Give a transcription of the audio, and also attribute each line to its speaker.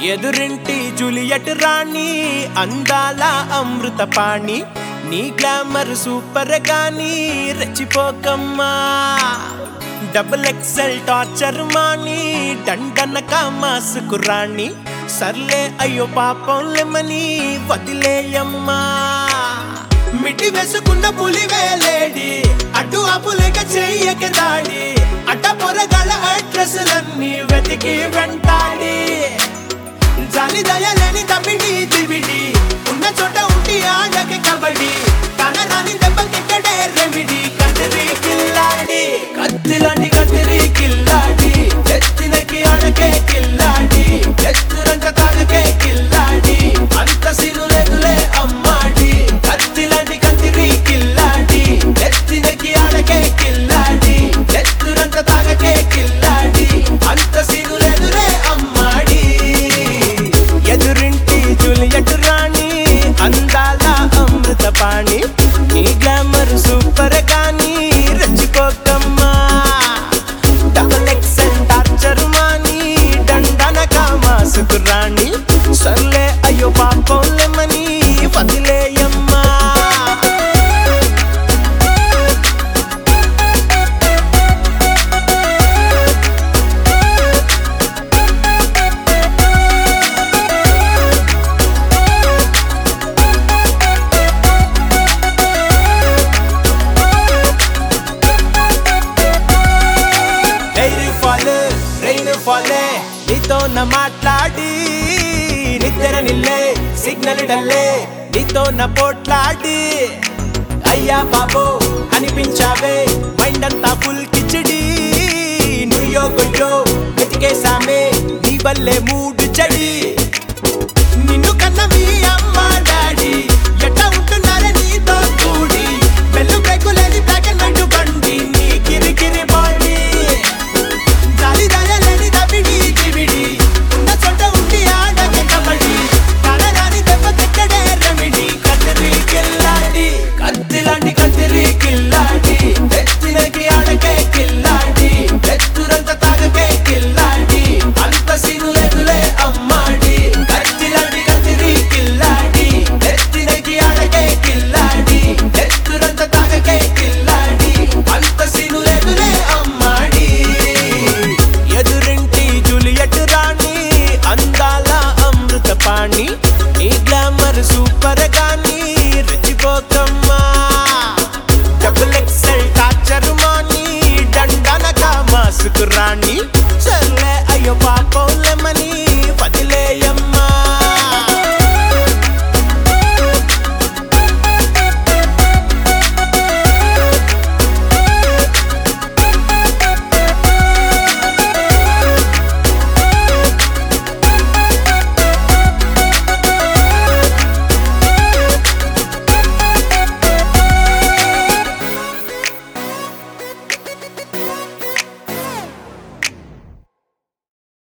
Speaker 1: ఎదురింటి జూలియట్ రాణి అందాల అమృత పాణి నీ గ్లామర్ సూపర్ గాని రెచ్చిపోకమ్మా డబుల్ ఎక్సెల్ టార్చర్ మాని దండనక మాసుకు రాణి సర్లే అయ్యో పాపం లెమని వదిలేయమ్మా మిటి వేసుకున్న పులి వేలేడి అటు అపులేక చెయ్యక దాడి అడ్డ పొరగల అడ్రస్లన్నీ వెతికి వెంటాడి జాలి దయలేని తమిడి దివిడి ఉన్న చోట ఉండి ఆడకి కబడి కనరాని దెబ్బకిక్కడే రెమిడి కత్తిరి కిల్లాడి కత్తిలాంటి కత్తిరి కిల్లాడి ఎత్తినకి ఆడకే కిల్లాడి ఎత్తురంక తాగకే కిల్లాడి అంత సిరు లేదులే అమ్మాడి కత్తిలాంటి కత్తిరి కిల్లాడి ఎత్తినకి ఆడకే కిల్లాడి ఎత్తురంక తాగకే కిల్లాడి అంత సిరు లేదులే అమ్మాడి ఎదురింటి జూలియట్ రాణి అందాల అమృత పాణి నీ గ్లామర్ సూపర్ గాని రెచ్చిపోకమ్మా డబల్ ఎక్సెల్ టార్చర్ మాని దండనక మాసుకు రాణి సర్లే అయ్యో పాపం లెమని వదిలేయమ్మా డైరీ ఫాల్ రెయిన్ ఫాలే నీతో నా మాట్లాడి నిద్ర నిల్లే సిగ్నల్ డల్లే నీతో నా పోట్లాడి అయ్యా బాబో అనిపించావే మైండ్ అంతా ఫుల్ కిచడి నుయ్యో గొయ్యో వెతికేసామే నీ వల్లే మూడు చెడి నిన్ను కన్న మీ